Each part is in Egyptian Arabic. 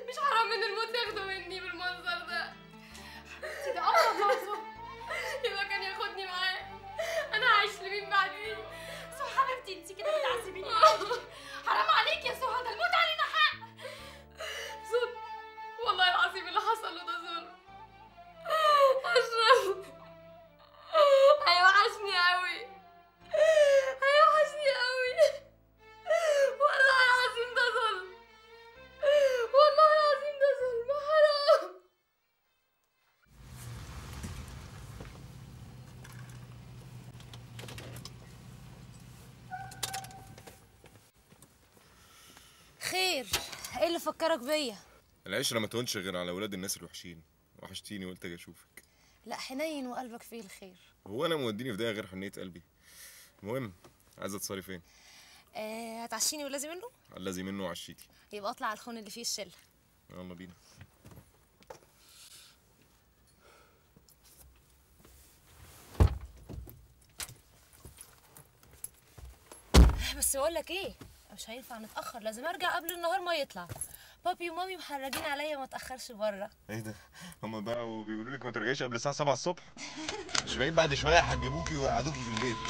مش حرام من الموت ياخدوا مني بالمنظر ده حبيبتي ده امر الله ظلم يبقى كان ياخدني معاه انا هعيش لمين بعدين سو حبيبتي انت كده بتعذبيني معاكي. حرام عليك يا سهى ده الموت علينا حق ظلم والله العظيم اللي حصل له ده ظلم اشرف هيوحشني قوي هيوحشني قوي والله العظيم ده ظلم والله العظيم ده ظلم حرام خير ايه اللي فكرك بيا العشرة ما تهونش غير على ولاد الناس الوحشين وحشتيني وقلت اجي اشوفك لا حنين وقلبك فيه الخير هو انا موديني في ده غير حنية قلبي المهم عايزة تصاري فين آه هتعشيني ولازم منه الذي منه وعشيكي يبقى اطلع على الخون اللي فيه الشله يلا بينا بس بقول لك ايه مش هينفع نتاخر لازم ارجع قبل النهار ما يطلع بابي ومامي محرجين عليا ما اتاخرش بره ايه ده هما بقى وبيقولوا لك ما ترجعيش قبل الساعة 7 الصبح مش بعيد بعد شويه هيجيبوكي ويقعدوكي في البيت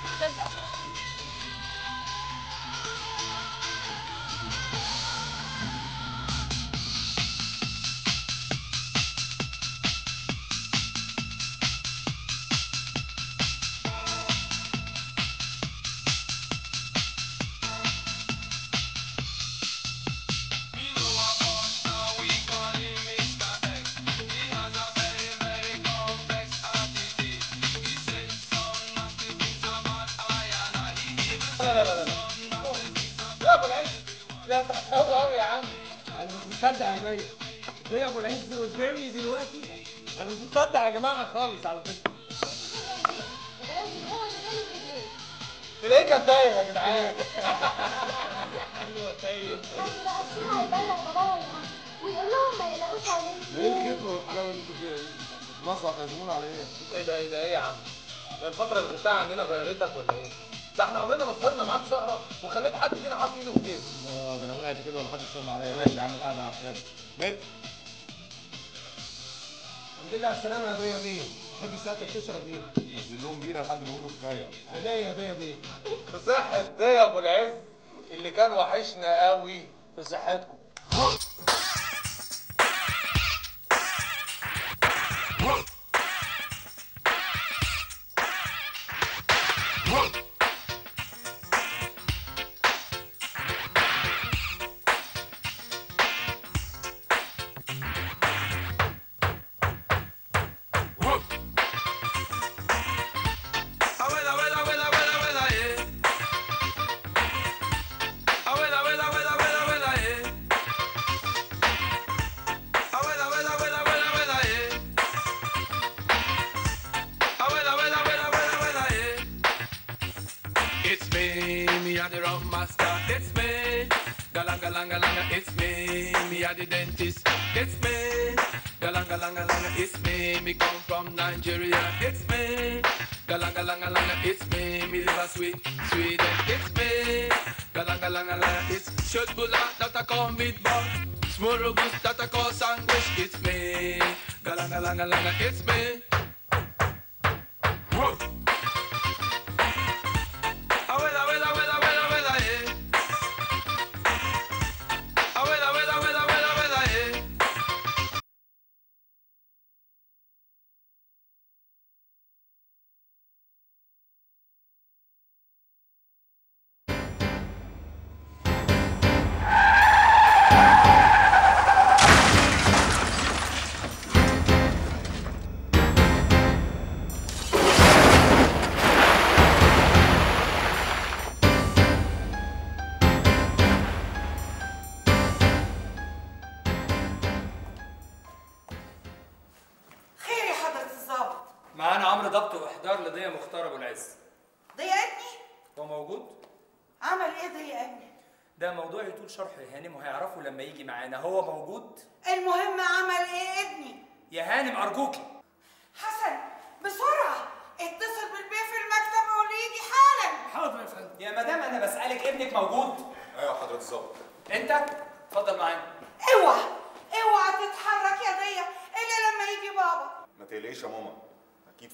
يا ابو العز لا تحفظه قوي يا عم انا مش مصدق عينيا ليه ابو العز قدامي دلوقتي انا مش مصدق يا جماعه خالص على فكره تلاقيه كان تايه يا جدعان ايوه تايه ويقول لهم ما يقلقوش عليه ليه كده والحلاوه اللي انتوا فيها دي؟ مصر هتعزمونا على ايه؟ ايه ده ايه ده ايه يا عم ده الفتره اللي غبتها عندنا غيرتك ولا ايه ده احنا عمرنا ما صرنا معاك شهره وخليت حد فينا حاطط ايده في جيبه اه ده انا وقعت كده ولا حد يسلم عليا ماشي يا عم قاعد على الخير بيت الحمد لله على السلامه يا بيه بيه تحب ساعتك تشرب ايه؟ نزل لهم بينا لحد ما يقولوا كفايه ليه يا بيه بيه بصحة ده يا ابو العز اللي كان وحشنا قوي في صحتكم Abuela, abuela, abuela, abuela, abuela, eh. Abuela, abuela, abuela, abuela, abuela, eh. Abuela, abuela, abuela, abuela, abuela, eh. Abuela, abuela, abuela, abuela, abuela, eh. It's me, me and the rock master. It's me. Galang, galang, galang, it's me, me and the dentist. It's me. Galang, galang, galang, it's me, me come from Nigeria. It's me. Galang, galang, galang, it's me, me live a sweet Sweden. It's me. Galang, galang, galang, it's Shotbula that I call meatball. Smorgasbord that I call sandwich. It's me. Galang, galang, galang, it's me. Whoa. Abuela, abuela, abuela, abuela, abuela, eh. Abuela, abuela, abuela, abuela, abuela, eh. خير يا حضرة الظابط معانا عمرو ضبط واحضار لضية مختار ابو العز ضيقتني هو موجود عمل ايه ضيقني ده موضوع يطول شرحه يا هانم وهيعرفه لما يجي معانا هو موجود المهم عمل ايه ابني يا هانم ارجوكي حسن بسرعة اتصل بالبيه في المكتب وقول لي يجي حالا حاضر يا فندم يا مدام انا بسالك ابنك موجود ايوه حضرة الظابط انت اتفضل معانا اوعى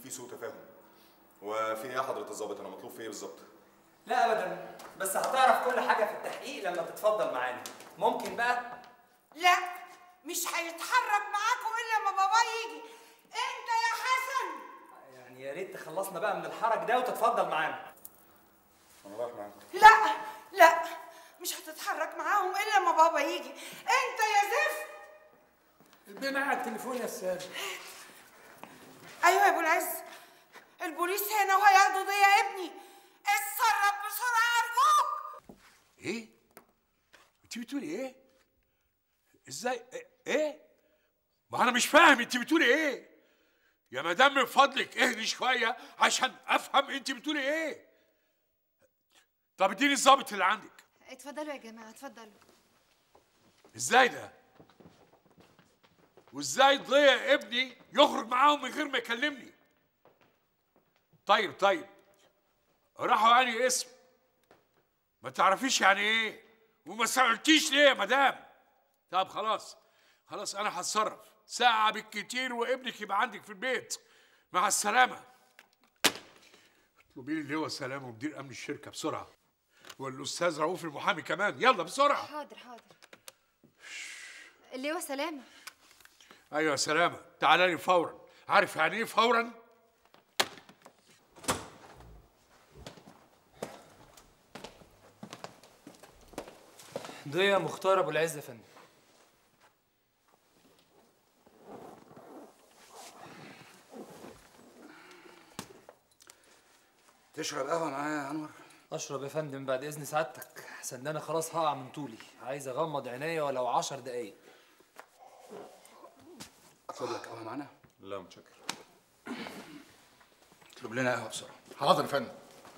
في سوء تفاهم وفي ايه يا حضره الظابط انا مطلوب في ايه بالظبط لا ابدا بس هتعرف كل حاجه في التحقيق لما تتفضل معانا ممكن بقى لا مش هيتحرك معاكم الا ما بابا يجي انت يا حسن يعني يا ريت تخلصنا بقى من الحرج ده وتتفضل معانا انا رايح معاك لا لا مش هتتحرك معاهم الا ما بابا يجي انت يا زفت البيه معايا التليفون يا استاذ ايوه يا ابو العز البوليس هنا وهياخدوا ضيا ابني اتصرف بسرعه ارجوك ايه؟ انت بتقولي ايه؟ ازاي؟ إيه- ايه؟ ما انا مش فاهم انت بتقولي ايه؟ يا مدام من فضلك اهدي شويه عشان افهم انت بتقولي ايه؟ طب اديني الظابط اللي عندك اتفضلوا يا جماعه اتفضلوا ازاي ده؟ وازاي ضيع ابني يخرج معاهم من غير ما يكلمني؟ طيب طيب راحوا يعني اسم ما تعرفيش يعني ايه وما سألتيش ليه يا مدام طب خلاص خلاص انا هتصرف ساعة بالكتير وابنك يبقى عندك في البيت مع السلامة اطلبي لي اللي هو سلامة ومدير امن الشركة بسرعة والاستاذ رؤوف المحامي كمان يلا بسرعة حاضر حاضر اللي هو سلامه ايوه سلامة تعالى لي فورا عارف يعني ايه فورا ضيا مختار ابو العز يا فندم تشرب قهوه معايا يا انور اشرب يا فندم بعد اذن سعادتك احسن انا خلاص هقع من طولي عايز اغمض عينيا ولو عشر دقايق اطلب لك قهوه معانا لا متشكر اطلب لنا قهوه بسرعه حاضر يا فندم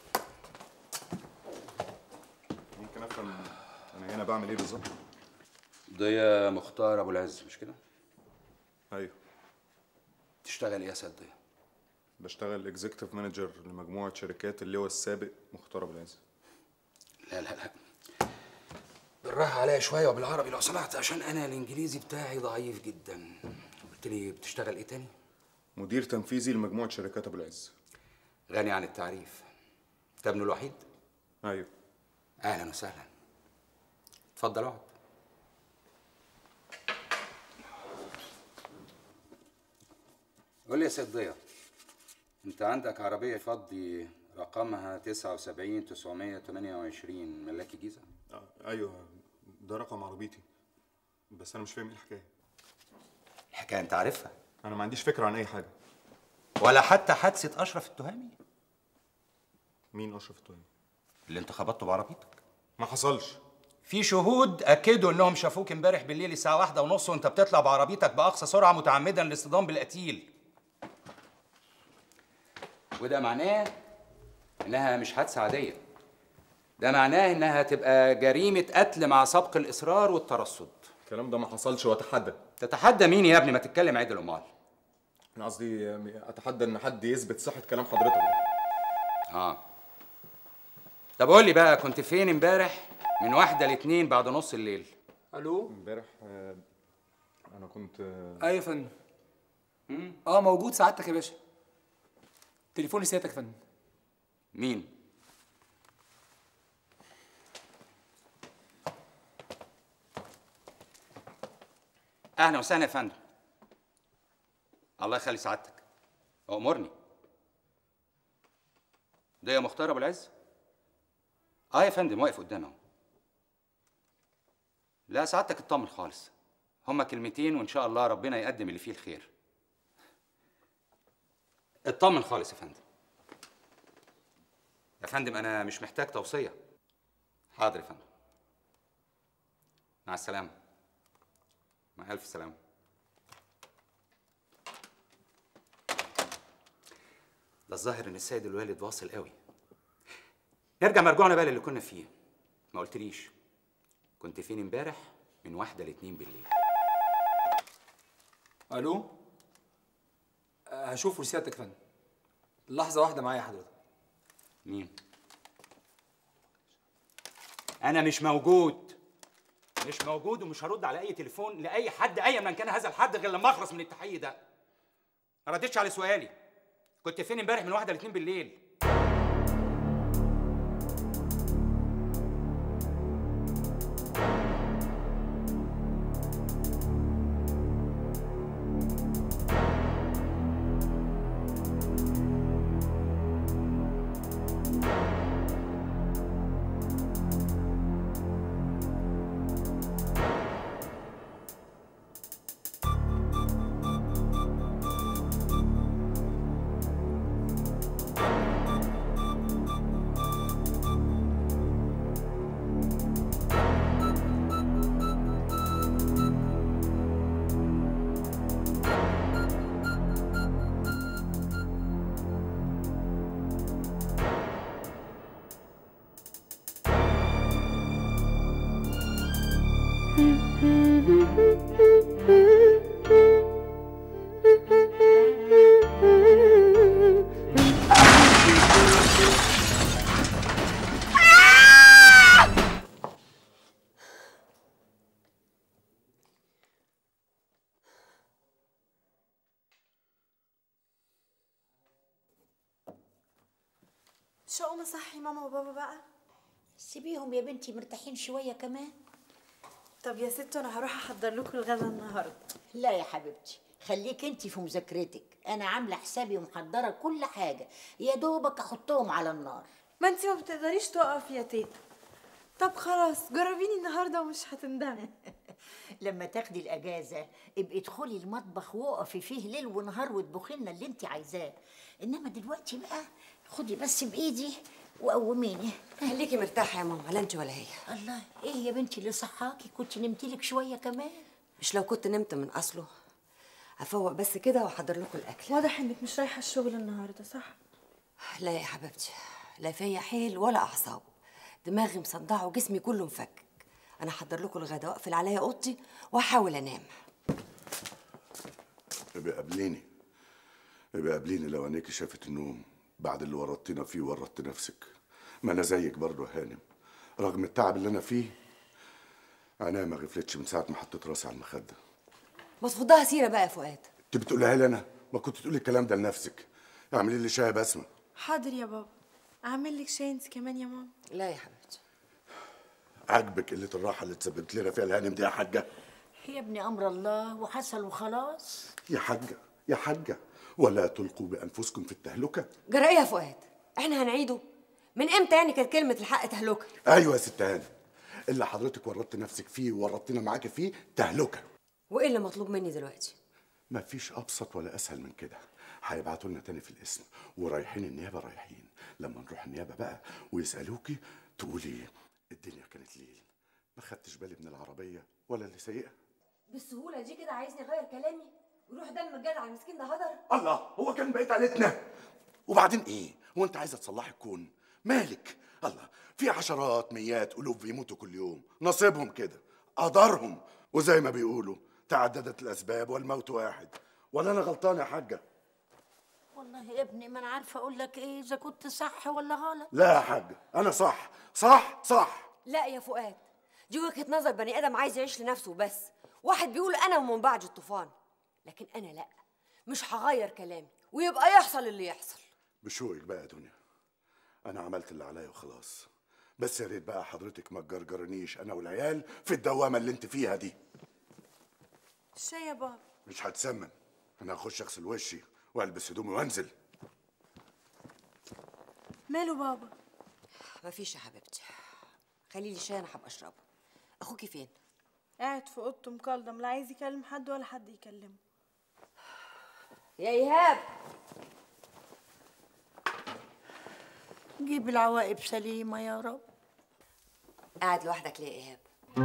ممكن افهم انا هنا بعمل ايه بالظبط ضيا مختار ابو العز مش كده ايوه تشتغل ايه يا سيد ضيا بشتغل اكزيكتيف مانجر لمجموعه شركات اللي هو السابق مختار ابو العز لا لا لا بالراحه عليا شويه وبالعربي لو سمحت عشان انا الانجليزي بتاعي ضعيف جدا قلت لي بتشتغل ايه تاني مدير تنفيذي لمجموعه شركات ابو العز غني عن التعريف انت ابنه الوحيد ايوه اهلا وسهلا اتفضل اقعد قول لي يا سيد ضياء انت عندك عربيه فضي رقمها 79 928 ملاكي جيزه آه، ايوه ده رقم عربيتي بس انا مش فاهم ايه الحكايه الحكايه انت عارفها انا ما عنديش فكره عن اي حاجه ولا حتى حادثه اشرف التهامي مين اشرف التهامي اللي انت خبطته بعربيتك ما حصلش في شهود اكدوا انهم شافوك امبارح بالليل الساعه واحدة ونص وانت بتطلع بعربيتك باقصى سرعه متعمدا للاصطدام بالقتيل وده معناه انها مش حادثه عاديه ده معناه انها تبقى جريمه قتل مع سبق الاصرار والترصد الكلام ده ما حصلش واتحدى تتحدى مين يا ابني ما تتكلم عدل امال انا قصدي اتحدى ان حد يثبت صحه كلام حضرتك ده اه طب قول لي بقى كنت فين امبارح من واحدة لاتنين بعد نص الليل الو امبارح آه، انا كنت آه، ايوه يا فندم اه موجود سعادتك يا باشا تليفوني سيادتك يا فندم مين اهلا وسهلا يا فندم الله يخلي سعادتك امرني ده يا مختار ابو العز اه يا فندم واقف قدامي اهو لا سعادتك اطمن خالص هما كلمتين وان شاء الله ربنا يقدم اللي فيه الخير اطمن خالص يا فندم يا فندم انا مش محتاج توصيه حاضر يا فندم مع السلامه مع الف سلامه ده الظاهر ان السيد الوالد واصل قوي نرجع مرجوعنا بقى للي كنا فيه ما قلتليش كنت فين امبارح من واحدة لاتنين بالليل الو آه، هشوفه سيادتك يا فندم لحظه واحده معايا حضرتك مين انا مش موجود مش موجود ومش هرد على اي تليفون لاي حد ايا من كان هذا الحد غير لما اخلص من التحقيق ده ما ردتش على سؤالي كنت فين امبارح من واحده لاتنين بالليل شو أقوم أصحي ماما وبابا بقى؟ سيبيهم يا بنتي مرتاحين شوية كمان طب يا ست أنا هروح أحضر لكم الغدا النهاردة لا يا حبيبتي خليك انتي في مذاكرتك انا عامله حسابي ومحضره كل حاجه يا دوبك احطهم على النار ما انتي ما بتقدريش تقفي يا تيتا طب خلاص جربيني النهارده ومش هتندمي لما تاخدي الاجازه ابقي ادخلي المطبخ وقفي فيه ليل ونهار واطبخي لنا اللي انت عايزاه انما دلوقتي بقى خدي بس بايدي وقوميني خليكي مرتاحه يا ماما لا انت ولا هي الله ايه يا بنتي اللي صحاكي كنت نمتي لك شويه كمان مش لو كنت نمت من اصله افوق بس كده واحضر لكم الاكل واضح انك مش رايحه الشغل النهارده صح لا يا حبيبتي لا فيا حيل ولا اعصاب دماغي مصدعه وجسمي كله مفكك انا هحضر لكم الغدا واقفل عليا اوضتي واحاول انام ابقى قابليني ابقى قابليني لو عينيكي شافت النوم بعد اللي ورطتنا فيه ورطت نفسك ما انا زيك برضه يا هانم رغم التعب اللي انا فيه عينيا ما غفلتش من ساعه ما حطيت راسي على المخده ما تفضها سيره بقى يا فؤاد انت بتقولها لي انا ما كنت تقولي الكلام ده لنفسك اعملي لي شاي بسمه حاضر يا بابا اعمل لك شاي انت كمان يا ماما لا يا حبيبتي عاجبك قله الراحه اللي تسببت لنا فيها الهانم دي يا حاجه يا ابني امر الله وحصل وخلاص يا حاجه يا حاجه ولا تلقوا بانفسكم في التهلكه جرى ايه يا فؤاد احنا هنعيده من امتى يعني كانت كلمه الحق تهلكه ايوه يا ست هانم اللي حضرتك ورطت نفسك فيه وورطتنا معاكي فيه تهلكه وايه اللي مطلوب مني دلوقتي ما فيش ابسط ولا اسهل من كده هيبعتوا لنا تاني في الاسم ورايحين النيابه رايحين لما نروح النيابه بقى ويسالوكي تقولي الدنيا كانت ليل ما خدتش بالي من العربيه ولا اللي سايقها بالسهوله دي كده عايزني اغير كلامي ويروح دم الجدع المسكين ده هدر الله هو كان بقيت عيلتنا وبعدين ايه هو انت عايزه تصلحي الكون مالك الله في عشرات ميات الوف بيموتوا كل يوم نصيبهم كده قدرهم وزي ما بيقولوا تعددت الاسباب والموت واحد ولا انا غلطان يا حاجه والله يا ابني ما انا عارفه اقول لك ايه اذا كنت صح ولا غلط لا يا حاجه انا صح صح صح لا يا فؤاد دي وجهه نظر بني ادم عايز يعيش لنفسه وبس واحد بيقول انا ومن بعد الطوفان لكن انا لا مش هغير كلامي ويبقى يحصل اللي يحصل بشوقك بقى يا دنيا انا عملت اللي عليا وخلاص بس يا ريت بقى حضرتك ما تجرجرنيش انا والعيال في الدوامه اللي انت فيها دي الشاي يا بابا مش هتسمم انا هخش اغسل وشي والبس هدومي وانزل ماله بابا مفيش يا حبيبتي خلي لي شاي انا هبقى اشربه اخوكي فين قاعد في اوضته مكلضم لا عايز يكلم حد ولا حد يكلمه يا ايهاب جيب العواقب سليمه يا رب قاعد لوحدك ليه يا ايهاب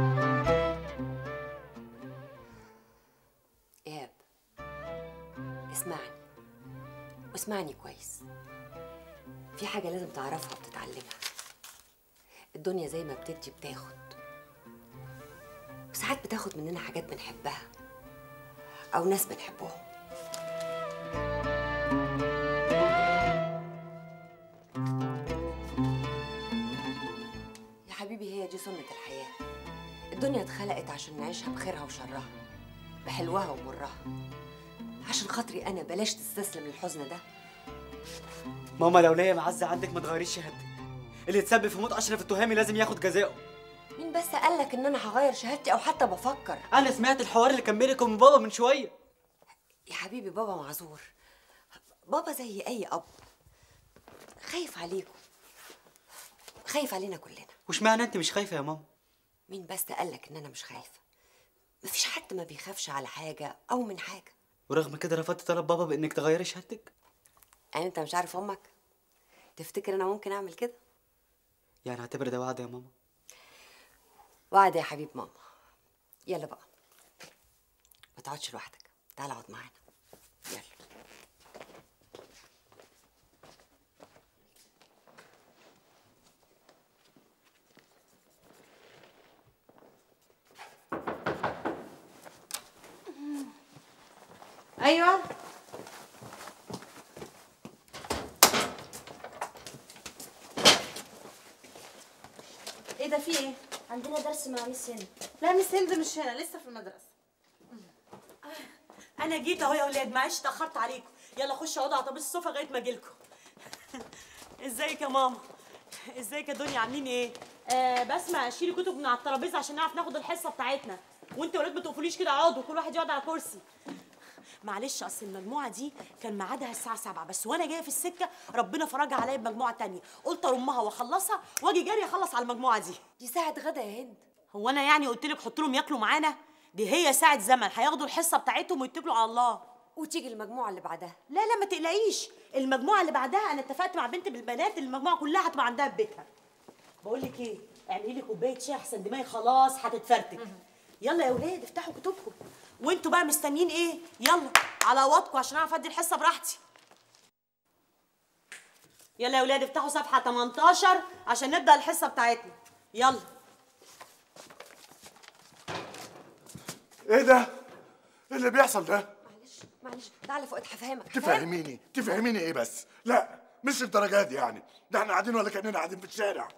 ايهاب اسمعني واسمعني كويس في حاجة لازم تعرفها وتتعلمها الدنيا زي ما بتدي بتاخد وساعات بتاخد مننا حاجات بنحبها أو ناس بنحبهم يا حبيبي هي دي سنة الحياة الدنيا اتخلقت عشان نعيشها بخيرها وشرها بحلوها ومرها عشان خاطري أنا بلاش تستسلم للحزن ده ماما لو ليا معزه عندك ما تغيريش شهادتك اللي يتسبب في موت اشرف التهامي لازم ياخد جزاءه مين بس قال لك ان انا هغير شهادتي او حتى بفكر انا سمعت الحوار اللي كان بينك وبين بابا من شويه يا حبيبي بابا معذور بابا زي اي اب خايف عليكم خايف علينا كلنا وش معنى انت مش خايفه يا ماما مين بس قال لك ان انا مش خايفه مفيش حد ما بيخافش على حاجه او من حاجه ورغم كده رفضت طلب بابا بانك تغيري شهادتك يعني انت مش عارف امك تفتكر انا ممكن اعمل كده يعني اعتبر ده وعد يا ماما وعد يا حبيب ماما يلا بقى ما تقعدش لوحدك تعال اقعد معانا يلا ايوه ايه ده في ايه عندنا درس مع ميس هند لا مس هند مش هنا لسه في المدرسه انا جيت اهو يا اولاد معلش اتاخرت عليكم يلا خشوا اقعدوا على طابلة الصوفه لغايه ما اجيلكم ازيك يا ماما ازيك يا دنيا عاملين ايه آه بسمع شيلي كتب من على الترابيزه عشان نعرف ناخد الحصه بتاعتنا وانتوا يا ولاد ما تقفليش كده اقعدوا كل واحد يقعد على كرسي معلش اصل المجموعه دي كان ميعادها الساعه 7 بس وانا جايه في السكه ربنا فرجها عليا بمجموعه تانية قلت ارمها واخلصها واجي جري اخلص على المجموعه دي دي ساعه غدا يا هند هو انا يعني قلت لك حط لهم ياكلوا معانا دي هي ساعه زمن هياخدوا الحصه بتاعتهم ويتكلوا على الله وتيجي المجموعه اللي بعدها لا لا ما تقلقيش المجموعه اللي بعدها انا اتفقت مع بنت بالبنات المجموعه كلها هتبقى عندها في بيتها بقول لك ايه اعملي لي كوبايه شاي احسن دماغي خلاص هتتفرتك يلا يا ولاد افتحوا كتبكم وانتوا بقى مستنيين ايه يلا على وضعكم عشان اعرف ادي الحصه براحتي يلا يا ولاد افتحوا صفحه 18 عشان نبدا الحصه بتاعتنا يلا ايه ده؟ ايه اللي بيحصل ده؟ معلش تعالى فوق هفهمك تفهميني تفهميني ايه بس؟ لا مش الدرجات دي يعني ده احنا قاعدين ولا كاننا قاعدين في الشارع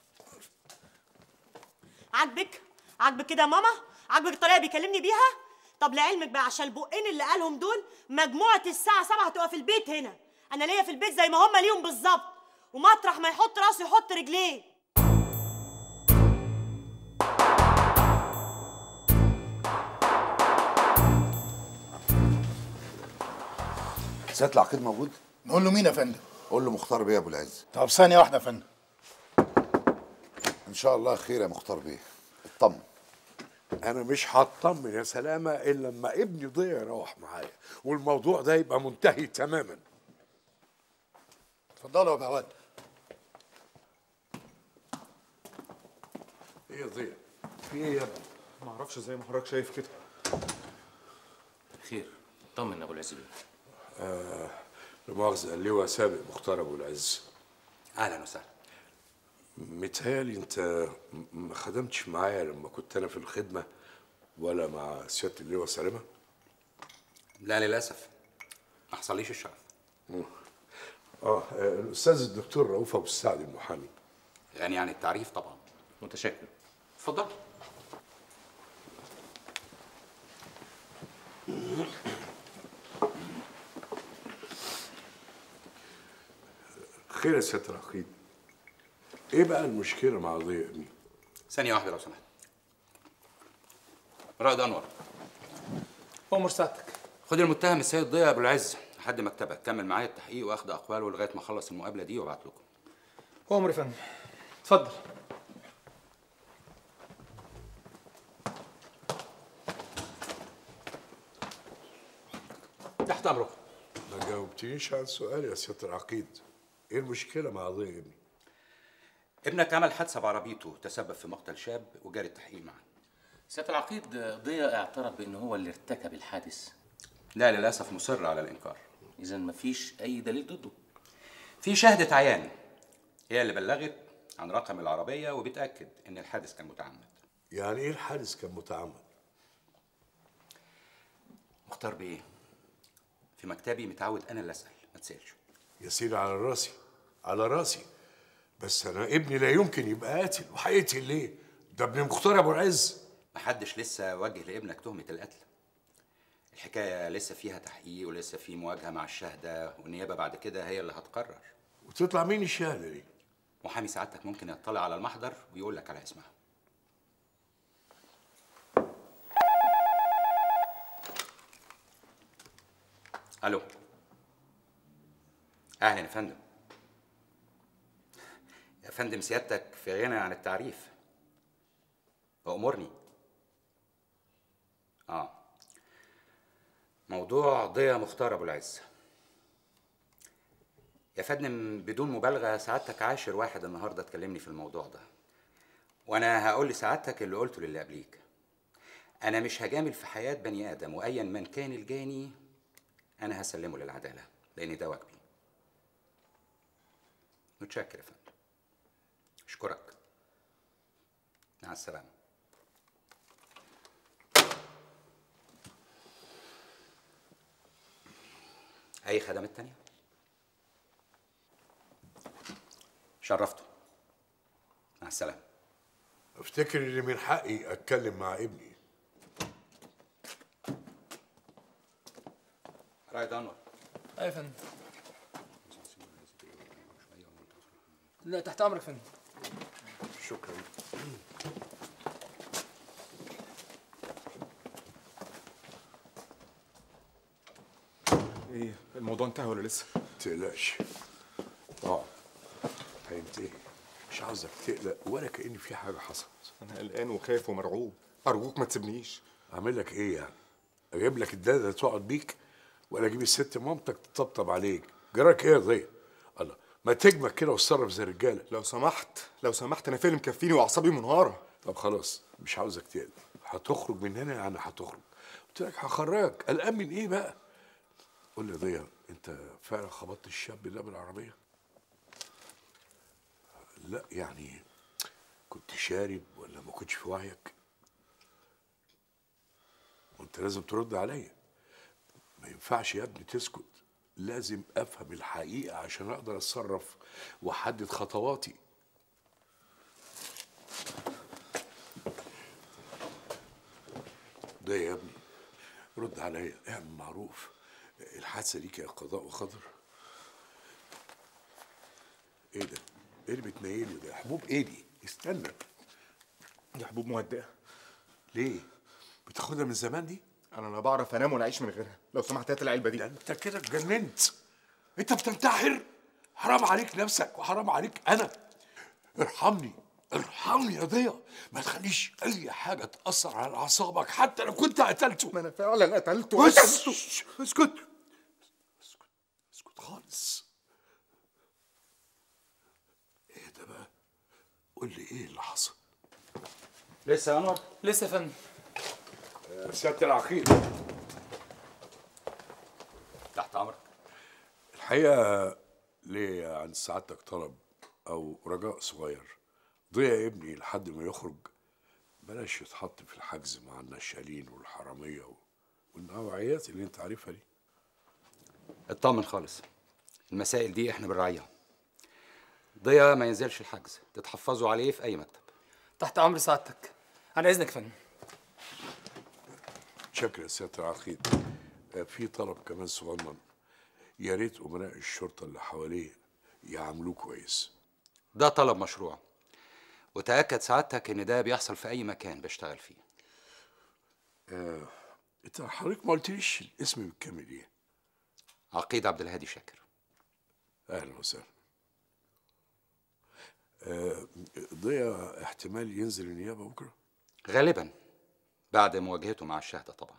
عاجبك عاجبك كده يا ماما عاجبك الطريقه اللي بيكلمني بيها طب لعلمك بقى عشان البقين اللي قالهم دول مجموعه الساعه 7 هتبقى في البيت هنا انا ليا في البيت زي ما هم ليهم بالظبط ومطرح ما يحط راسه يحط رجليه سيادة العقيد موجود؟ نقول له مين يا فندم؟ قول له مختار بيه يا ابو العز طب ثانية واحدة يا فندم ان شاء الله خير يا مختار بيه اطمن انا مش هطمن يا سلامه الا لما ابني ضيع يروح معايا والموضوع ده يبقى منتهي تماما اتفضلوا يا بهوات ايه يا ضيع في ايه يا ابني ما اعرفش زي ما حضرتك شايف كده خير طمن يا ابو العز بيه آه لا مؤاخذه اللواء سابق مختار ابو العز اهلا وسهلا متهيألي انت م- ما خدمتش معايا لما كنت انا في الخدمه ولا مع سياده اللواء سلامه لا للاسف ما حصليش الشرف اه آه، الاستاذ الدكتور رؤوف ابو السعد المحامي يعني عن التعريف طبعا متشكر اتفضل خير يا سياده العقيد ايه بقى المشكله مع ضيق ابني ثانيه واحده لو سمحت رائد انور امر سعادتك خد المتهم السيد ضياء ابو العز لحد مكتبك كمل معايا التحقيق واخد اقواله لغايه ما اخلص المقابله دي وابعت لكم امر يا فندم اتفضل تحت امرك ما جاوبتنيش على السؤال يا سياده العقيد ايه المشكله مع ضيق ابني ابنك عمل حادثه بعربيته تسبب في مقتل شاب وجاري التحقيق معاه سياده العقيد ضياء اعترف بان هو اللي ارتكب الحادث لا للاسف مصر على الانكار اذا مفيش اي دليل ضده في شاهدة عيان هي اللي بلغت عن رقم العربية وبتأكد إن الحادث كان متعمد يعني ايه الحادث كان متعمد مختار بإيه؟ في مكتبي متعود أنا اللي أسأل ما تسألش يا سيدي على راسي على راسي بس انا ابني لا يمكن يبقى قاتل وهيقتل ليه ده ابن مختار ابو العز محدش لسه وجه لابنك تهمة القتل الحكايه لسه فيها تحقيق ولسه في مواجهه مع الشهده والنيابه بعد كده هي اللي هتقرر وتطلع مين الشهاده دي محامي سعادتك ممكن يطلع على المحضر ويقول لك على اسمها الو اهلا يا فندم يا فندم سيادتك في غنى عن التعريف أأمرني اه موضوع ضيا مختار ابو العز يا فندم بدون مبالغه سعادتك عاشر واحد النهارده تكلمني في الموضوع ده وانا هقول لسعادتك اللي قلته للي قبليك انا مش هجامل في حياه بني ادم وايا من كان الجاني انا هسلمه للعداله لان ده واجبي متشكر يا فندم اشكرك مع السلامه اي خدمات تانية شرفته مع السلامه افتكر ان من حقي اتكلم مع ابني رائد انور ايوه يا فندم لا تحت امرك يا فندم شكرا ايه الموضوع انتهى ولا لسه؟ تقلقش اه هينتهي مش عاوزك تقلق ولا كأن في حاجة حصلت انا قلقان وخايف ومرعوب ارجوك ما تسيبنيش اعمل لك ايه يعني اجيب لك الداده تقعد بيك ولا اجيب الست مامتك تطبطب عليك جراك ايه يا ضيق الله ما تجمك كده وتصرف زي الرجاله لو سمحت لو سمحت انا فيلم مكفيني واعصابي منهاره طب خلاص مش عاوزك تقلق هتخرج من هنا يعني هتخرج قلت لك هخرجك قلقان من ايه بقى قول لي يا ضيق انت فعلا خبطت الشاب ده بالعربيه لا يعني كنت شارب ولا ما كنتش في وعيك وانت لازم ترد عليا ما ينفعش يا ابني تسكت لازم افهم الحقيقه عشان اقدر اتصرف واحدد خطواتي ده يا ابني رد عليا اعمل معروف الحادثه دي كانت قضاء وقدر ايه ده ايه اللي بتنيله ده حبوب ايه دي استنى دي حبوب مهدئه ليه بتاخدها من زمان دي انا لا بعرف انام ولا اعيش من غيرها لو سمحت هات العلبه دي ده انت كده اتجننت انت بتنتحر حرام عليك نفسك وحرام عليك انا ارحمني ارحمني يا ضيا ما تخليش اي حاجه تاثر على اعصابك حتى لو كنت قتلته ما انا فعلا قتلته بس اسكت اسكت اسكت خالص ايه ده بقى قول لي ايه اللي حصل لسه يا انور لسه يا فندم سياده العقيد تحت امرك الحقيقه ليه عند سعادتك طلب او رجاء صغير ضيع ابني لحد ما يخرج بلاش يتحط في الحجز مع النشالين والحراميه والنوعيات اللي انت عارفها دي اطمن خالص المسائل دي احنا بنراعيها ضيا ما ينزلش الحجز تتحفظوا عليه في اي مكتب تحت امر سعادتك انا اذنك يا فندم شكرا يا سياده العقيد آه، في طلب كمان صغنن يا ريت امناء الشرطه اللي حواليه يعاملوه كويس ده طلب مشروع وتاكد سعادتك ان ده بيحصل في اي مكان بشتغل فيه آه، انت حضرتك ما قلتليش الاسم بالكامل ايه عقيد عبد الهادي شاكر اهلا وسهلا آه، ضيا احتمال ينزل النيابه بكره غالبا بعد مواجهته مع الشهدة طبعا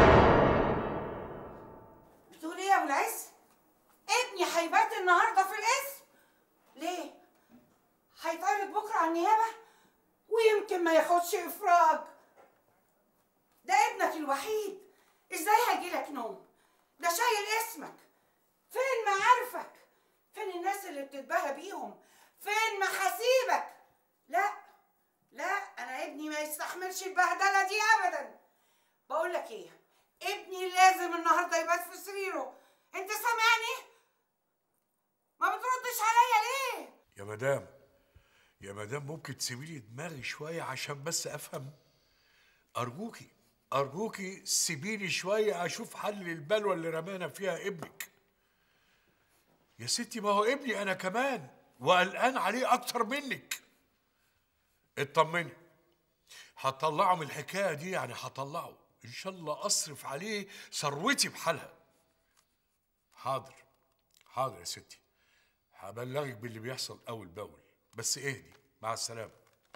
بتقول ايه يا ابو العز ابني هيبات النهارده في القسم ليه هيتعرض بكره على النيابه ويمكن ما ياخدش افراج ده ابنك الوحيد ازاي هيجيلك نوم ده شايل اسمك فين معارفك فين الناس اللي بتتباهى بيهم فين محاسيبك لا لا انا ابني ما يستحملش البهدله دي ابدا بقول لك ايه ابني لازم النهارده يبات في سريره انت سامعني ما بتردش عليا ليه يا مدام يا مدام ممكن تسيبي لي دماغي شويه عشان بس افهم ارجوكي ارجوكي سيبيني شويه اشوف حل للبلوه اللي رمانا فيها ابنك يا ستي ما هو ابني انا كمان وقلقان عليه اكتر منك اطمني هطلعه من الحكايه دي يعني هطلعه ان شاء الله اصرف عليه ثروتي بحالها حاضر حاضر يا ستي هبلغك باللي بيحصل اول باول بس اهدي مع السلامه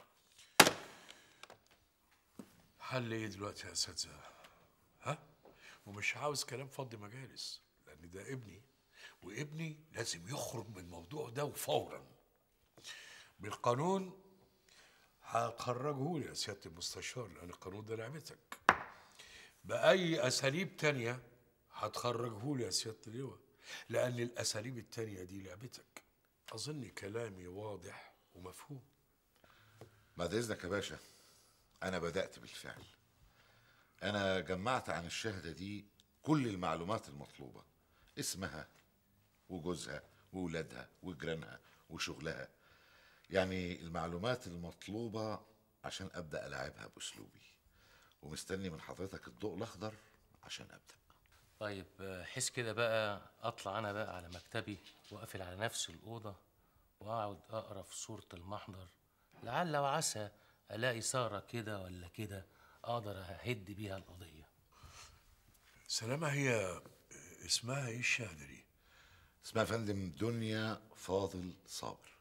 حل ايه دلوقتي يا اساتذه ها ومش عاوز كلام فضي مجالس لان ده ابني وابني لازم يخرج من الموضوع ده وفورا بالقانون هتخرجه لي يا سياده المستشار لان القانون ده لعبتك باي اساليب تانية هتخرجه لي يا سياده اللواء لان الاساليب التانية دي لعبتك اظن كلامي واضح ومفهوم بعد اذنك يا باشا انا بدات بالفعل انا جمعت عن الشهاده دي كل المعلومات المطلوبه اسمها وجوزها وولادها وجيرانها وشغلها يعني المعلومات المطلوبه عشان ابدا العبها باسلوبي ومستني من حضرتك الضوء الاخضر عشان ابدا طيب آه، حس كده بقى اطلع انا بقى على مكتبي واقفل على نفس الاوضه واقعد اقرا في صوره المحضر لعل وعسى الاقي ساره كده ولا كده اقدر اهد بيها القضيه سلامة هي اسمها ايه الشهاده دي اسمها يا فندم دنيا فاضل صابر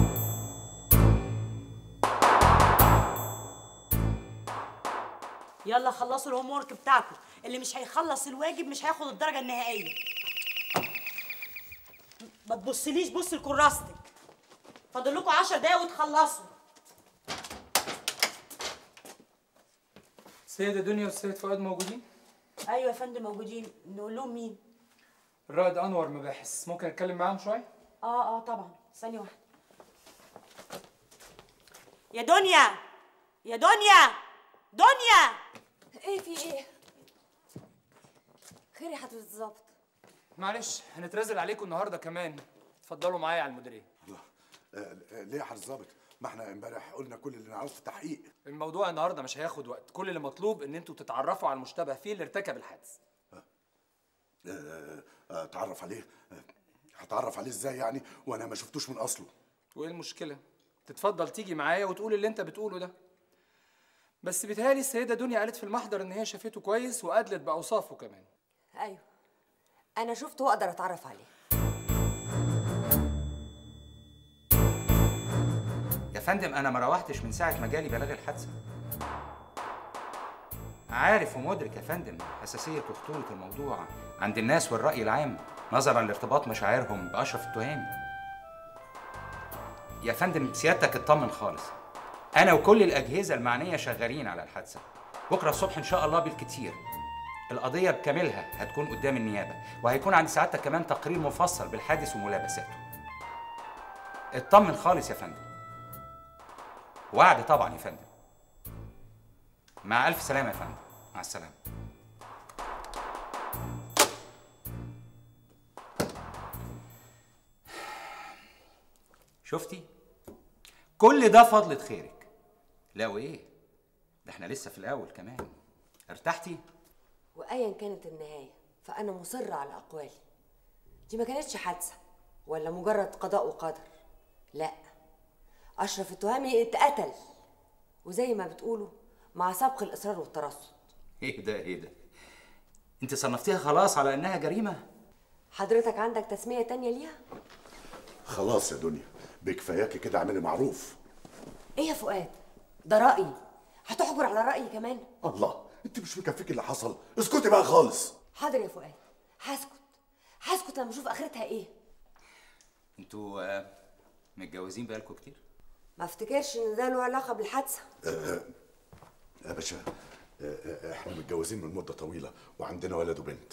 يلا خلصوا الهوم ورك بتاعكم اللي مش هيخلص الواجب مش هياخد الدرجه النهائيه ما تبصليش بص لكراستك فاضل لكم 10 دقايق وتخلصوا السيدة دنيا والسيد فؤاد موجودين؟ ايوه يا فندم موجودين نقول لهم مين الرائد أنور مباحث ممكن أتكلم معاهم شوية؟ اه اه طبعا ثانيه واحده يا دنيا يا دنيا دنيا ايه في ايه خير يا حضرة الظابط معلش هنترازل عليكم النهارده كمان اتفضلوا معايا على المديرية آه، آه، ليه يا حضرة الظابط؟ ما احنا امبارح قلنا كل اللي نعرفه في التحقيق الموضوع النهارده مش هياخد وقت كل اللي مطلوب ان انتوا تتعرفوا على المشتبه فيه اللي ارتكب الحادث آه، آه، اتعرف عليه آه، هتعرف عليه ازاي يعني وانا ما شفتوش من اصله وايه المشكلة؟ تتفضل تيجي معايا وتقول اللي انت بتقوله ده بس بيتهيألي السيدة دنيا قالت في المحضر ان هي شافته كويس وأدلت بأوصافه كمان ايوه انا شفته واقدر اتعرف عليه يا فندم انا ما روحتش من ساعه ما جالي بلاغ الحادثه عارف ومدرك يا فندم حساسيه وخطوره الموضوع عند الناس والراي العام نظرا لارتباط مشاعرهم باشرف التهامي يا فندم سيادتك اطمن خالص انا وكل الاجهزه المعنيه شغالين على الحادثه بكره الصبح ان شاء الله بالكتير القضيه بكاملها هتكون قدام النيابه وهيكون عند سعادتك كمان تقرير مفصل بالحادث وملابساته اطمن خالص يا فندم وعد طبعا يا فندم مع الف سلامه يا فندم مع السلامه شفتي كل ده فضلة خيرك لا وايه ده احنا لسه في الاول كمان ارتحتي وايا كانت النهايه فانا مصره على اقوالي دي ما كانتش حادثه ولا مجرد قضاء وقدر لا اشرف التهامي اتقتل وزي ما بتقولوا مع سبق الاصرار والترصد ايه ده ايه ده انت صنفتيها خلاص على انها جريمه حضرتك عندك تسميه تانية ليها خلاص يا دنيا بكفاياكي كده اعملي معروف ايه يا فؤاد ده رايي هتحجر على رايي كمان الله انت مش مكفيك اللي حصل اسكتي بقى خالص حاضر يا فؤاد هسكت هسكت لما اشوف اخرتها ايه انتوا آه، متجوزين بقالكم كتير ما افتكرش ان ده له علاقه بالحادثه آه، يا باشا آه، آه، احنا متجوزين من مده طويله وعندنا ولد وبنت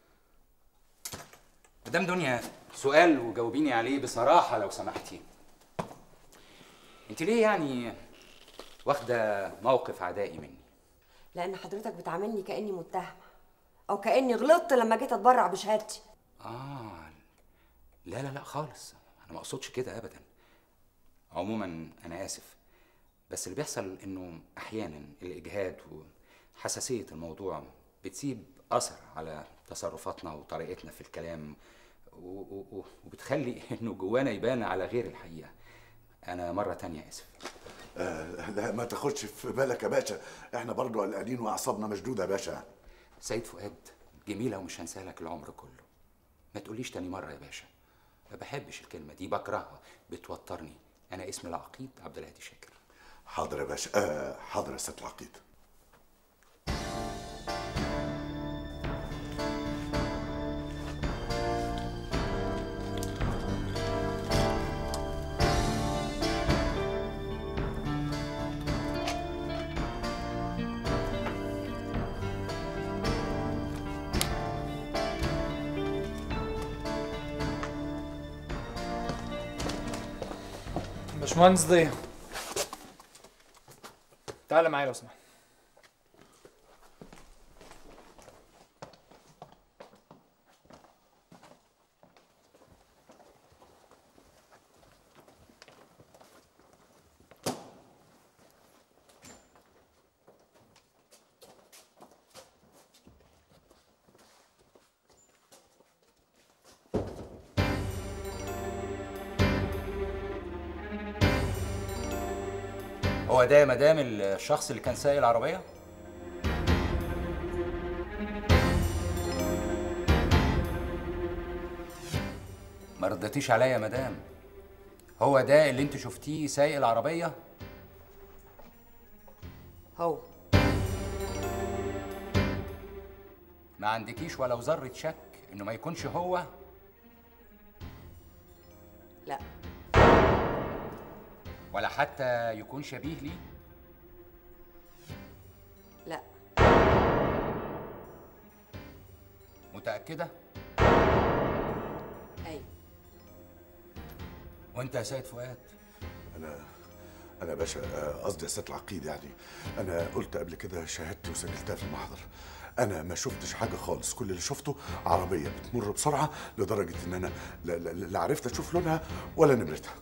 مدام دنيا سؤال وجاوبيني عليه بصراحه لو سمحتي انت ليه يعني واخده موقف عدائي مني لان حضرتك بتعاملني كاني متهمه او كاني غلطت لما جيت اتبرع بشهادتي اه لا لا لا خالص انا ما اقصدش كده ابدا عموما انا اسف بس اللي بيحصل انه احيانا الاجهاد حساسية الموضوع بتسيب أثر على تصرفاتنا وطريقتنا في الكلام و- و- و- وبتخلي إنه جوانا يبان على غير الحقيقة أنا مرة تانية آسف آه لا ما تاخدش في بالك يا باشا احنا برضو قلقانين واعصابنا مشدوده يا باشا سيد فؤاد جميلة ومش هنساها لك العمر كله ما تقوليش تاني مرة يا باشا ما بحبش الكلمة دي بكرهها بتوترني أنا اسمي العقيد عبد الهادي شاكر حاضر يا باشا آه حاضر يا ست العقيد باشمهندس ضياء تعالى معايا لو سمحت هو ده يا مدام الشخص اللي كان سايق العربية؟ ما ردتيش عليا يا مدام هو ده اللي انت شفتيه سايق العربية؟ هو ما عندكيش ولو ذرة شك انه ما يكونش هو؟ لا ولا حتى يكون شبيه ليه؟ لا متأكدة؟ ايوه وانت يا سيد فؤاد انا انا يا باشا آه، قصدي يا ست العقيد يعني انا قلت قبل كده شهادتي وسجلتها في المحضر انا ما شفتش حاجه خالص كل اللي شفته عربيه بتمر بسرعه لدرجه ان انا لا, لا, لا عرفت اشوف لونها ولا نمرتها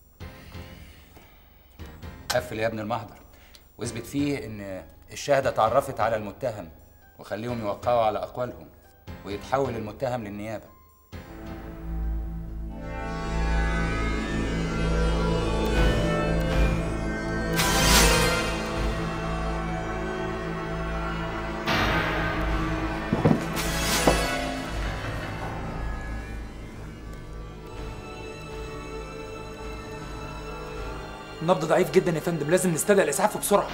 قفل يا ابن المحضر واثبت فيه ان الشهادة اتعرفت على المتهم وخليهم يوقعوا على أقوالهم ويتحول المتهم للنيابة النبض ضعيف جدا يا فندم لازم نستدعي الاسعاف بسرعه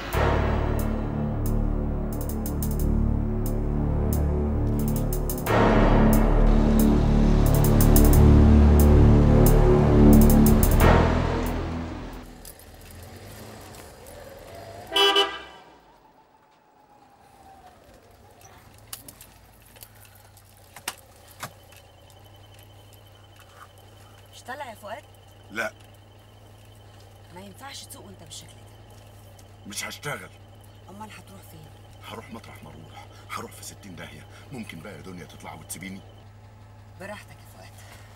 مش طالع يا فؤاد لا ما ينفعش تسوق وانت بالشكل ده مش هشتغل امال هتروح فين هروح مطرح ما اروح هروح في ستين داهيه ممكن بقى يا دنيا تطلع وتسيبيني براحتك يا فؤاد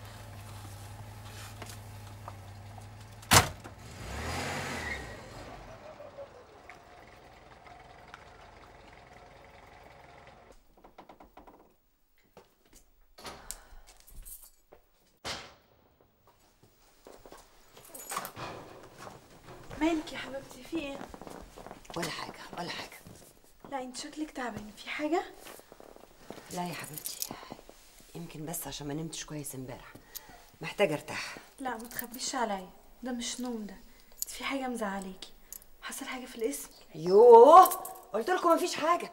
مالك يا حبيبتي في ايه؟ ولا حاجة ولا حاجة لا انت شكلك تعبان في حاجة؟ لا يا حبيبتي يمكن بس عشان ما نمتش كويس امبارح محتاجة ارتاح لا ما تخبيش عليا ده مش نوم ده انت في حاجة مزعلاكي حصل حاجة في الاسم؟ يوه قلت لكم مفيش حاجة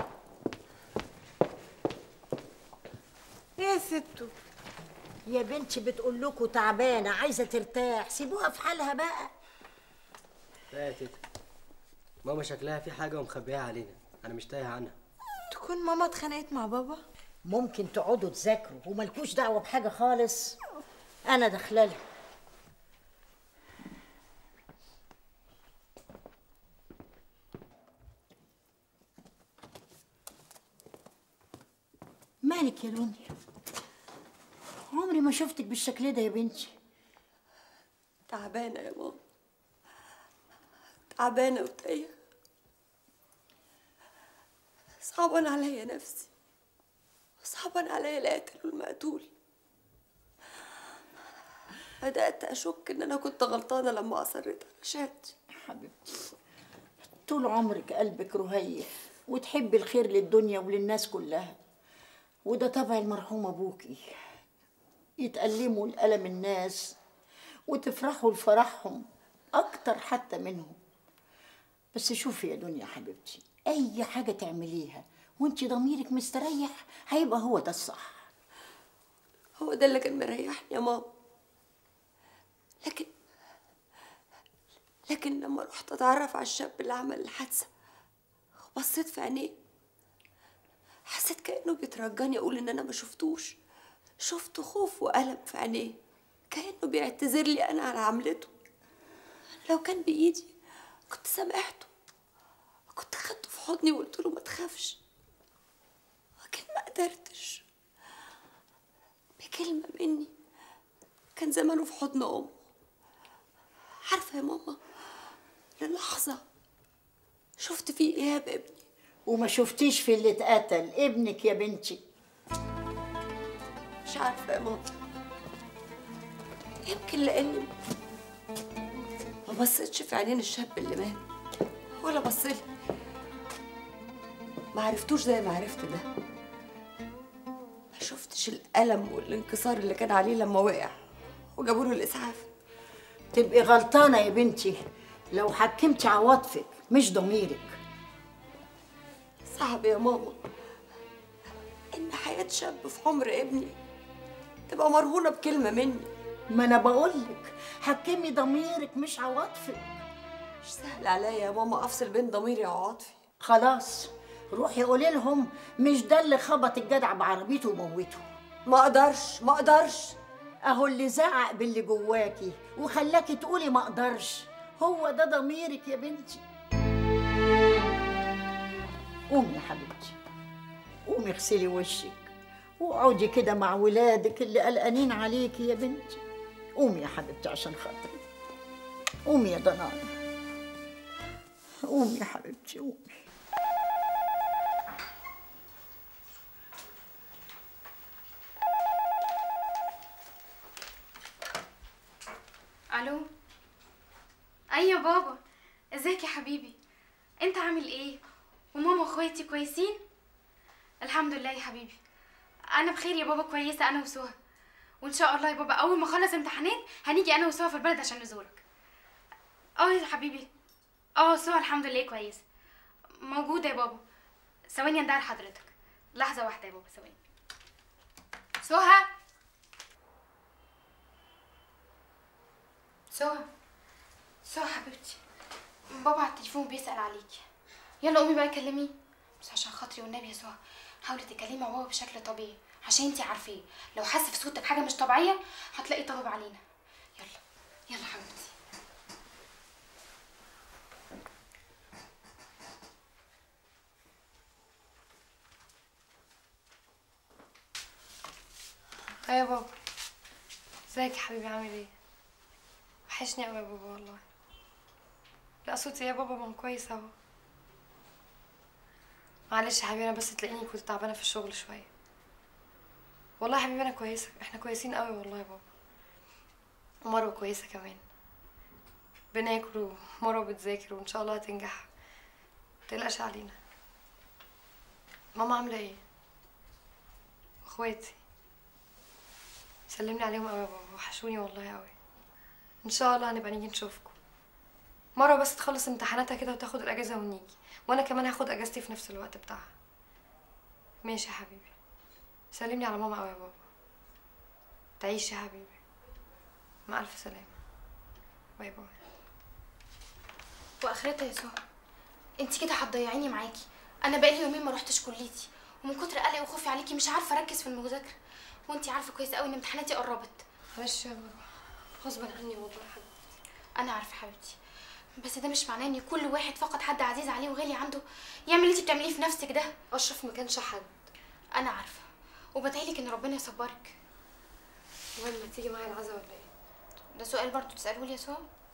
ايه يا ستو يا بنتي بتقول لكم تعبانه عايزه ترتاح سيبوها في حالها بقى لا يا تيتا ماما شكلها في حاجة ومخبيها علينا أنا مش تايه عنها تكون ماما اتخانقت مع بابا؟ ممكن تقعدوا تذاكروا وملكوش دعوه بحاجه خالص انا داخله لها مالك يا دنيا عمري ما شفتك بالشكل ده يا بنتي تعبانة يا ماما تعبانة وتايه صعبان عليا نفسي صعبان عليا القاتل والمقتول بدأت أشك إن أنا كنت غلطانة لما أصريت على شهادتي حبيبتي طول عمرك قلبك رهيف وتحبي الخير للدنيا وللناس كلها وده طبع المرحوم ابوكي يتألموا لألم الناس وتفرحوا لفرحهم أكتر حتى منهم بس شوفي يا دنيا حبيبتي أي حاجة تعمليها وانت ضميرك مستريح هيبقى هو ده الصح هو ده اللي كان مريحني يا ماما لكن لكن لما رحت اتعرف على الشاب اللي عمل الحادثه وبصيت في عينيه حسيت كانه بيترجاني اقول ان انا ما شفتوش شفت خوف وألم في عينيه كانه بيعتذر لي انا على عملته أنا لو كان بايدي كنت سامحته كنت خدته في حضني وقلت له ما تخافش لكن ما قدرتش بكلمة مني كان زمانه في حضن أمه عارفة يا ماما للحظة شفت فيه إيهاب ابني وما شفتيش في اللي اتقتل ابنك يا بنتي مش عارفة يا ماما يمكن لأني ما بصيتش في عينين الشاب اللي مات ولا بصلي ما عرفتوش زي ما عرفت ده ما شفتش الألم والانكسار اللي كان عليه لما وقع وجابوا له الإسعاف تبقي غلطانة يا بنتي لو حكمتي عواطفك مش ضميرك صعب يا ماما إن حياة شاب في عمر ابني تبقى مرهونة بكلمة مني ما أنا بقولك حكمي ضميرك مش عواطفك مش سهل عليا يا ماما أفصل بين ضميري وعواطفي خلاص روحي قولي لهم مش ده اللي خبط الجدع بعربيته وموته ما اقدرش ما اقدرش اهو اللي زعق باللي جواكي وخلاكي تقولي ما اقدرش هو ده ضميرك يا بنتي قومي يا حبيبتي قومي اغسلي وشك واقعدي كده مع ولادك اللي قلقانين عليكي يا بنتي قومي يا حبيبتي عشان خاطري قومي يا ضنايا قومي يا حبيبتي قومي الو ايوه بابا ازيك يا حبيبي انت عامل ايه وماما واخواتي كويسين الحمد لله يا حبيبي انا بخير يا بابا كويسه انا وسهى وان شاء الله يا بابا اول ما اخلص امتحانات هنيجي انا وسهى في البلد عشان نزورك اه يا حبيبي اه سهى الحمد لله كويسه موجوده يا بابا ثواني اندهر حضرتك لحظه واحده يا بابا ثواني سهى سهى سهى حبيبتي بابا على التليفون بيسأل عليكي يلا قومي بقى كلميه بس عشان خاطري والنبي يا سهى حاولي تكلمي مع بابا بشكل طبيعي عشان انتي عارفاه لو حس في صوتك حاجه مش طبيعيه هتلاقي طلب علينا يلا يلا حبيبتي ايه يا بابا ازيك يا حبيبي عامل ايه وحشني قوي يا بابا والله لا صوتي يا بابا ما هو كويس اهو معلش يا حبيبي انا بس تلاقيني كنت تعبانه في الشغل شويه والله يا حبيبي انا كويسه احنا كويسين قوي والله يا بابا ومروه كويسه كمان بناكل ومروه بتذاكر وان شاء الله هتنجح متقلقش علينا ماما عامله ايه واخواتي سلملي عليهم قوي يا بابا وحشوني والله قوي ان شاء الله هنبقى نيجي نشوفكم مره بس تخلص امتحاناتها كده وتاخد الاجازه ونيجي وانا كمان هاخد اجازتي في نفس الوقت بتاعها ماشي يا حبيبي سلملي على ماما قوي يا بابا تعيش يا حبيبي مع الف سلامه باي باي واخرتها يا سهى انت كده هتضيعيني معاكي انا بقالي يومين ما روحتش كليتي ومن كتر قلقي وخوفي عليكي مش عارفه اركز في المذاكره وانت عارفه كويس قوي ان امتحاناتي قربت معلش يا بابا غصبا عني والله يا حبيبتي انا عارفه حبيبتي بس ده مش معناه ان كل واحد فقد حد عزيز عليه وغالي عنده يعمل اللي انت بتعمليه في نفسك ده اشرف ما كانش حد انا عارفه وبدعيلك ان ربنا يصبرك المهم ما تيجي معايا العزا ولا ايه ده سؤال برضو تساله لي يا سهى